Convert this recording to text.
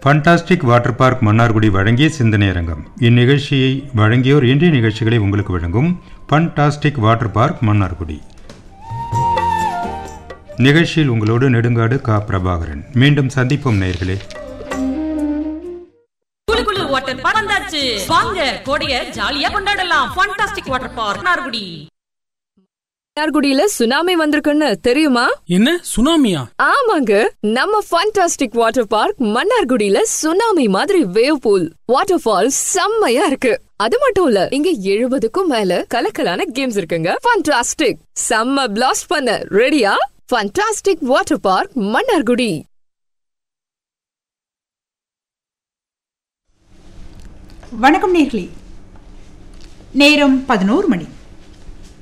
fantastic water park Mannargudi வழங்கிய சிந்தனை அரங்கம் இந்நிகழ்ச்சியை வழங்கியோர் இன்றைய நிகழ்ச்சிகளை உங்களுக்கு வழங்கும் ஃபண்டாஸ்டிக் வாட்டர் பார்க் மன்னார்குடி நிகழ்ச்சியில் உங்களோடு நெடுங்காடு கா பிரபாகரன் மீண்டும் சந்திப்போம் நேயர்களே குளு குளு வாட்டர் பார்க் வந்தாச்சு வாங்க கோடைய ஜாலியா கொண்டாடலாம் ஃபண்டாஸ்டிக் வாட்டர் பார்க் நார்குடி மன்னார்குடியில சுனாமி வந்திருக்குன்னு தெரியுமா என்ன சுனாமியா ஆமாங்க நம்ம ஃபண்டாஸ்டிக் வாட்டர் பார்க் மன்னார்குடியில சுனாமி மாதிரி வேவ் பூல் வாட்டர் ஃபால் செம்மையா இருக்கு அது மட்டும் இல்ல இங்க எழுபதுக்கும் மேல கலக்கலான கேம்ஸ் இருக்குங்க ஃபண்டாஸ்டிக் செம்ம பிளாஸ்ட் பண்ண ரெடியா ஃபண்டாஸ்டிக் வாட்டர் பார்க் மன்னார்குடி வணக்கம் நேர்களே நேரம் பதினோரு மணி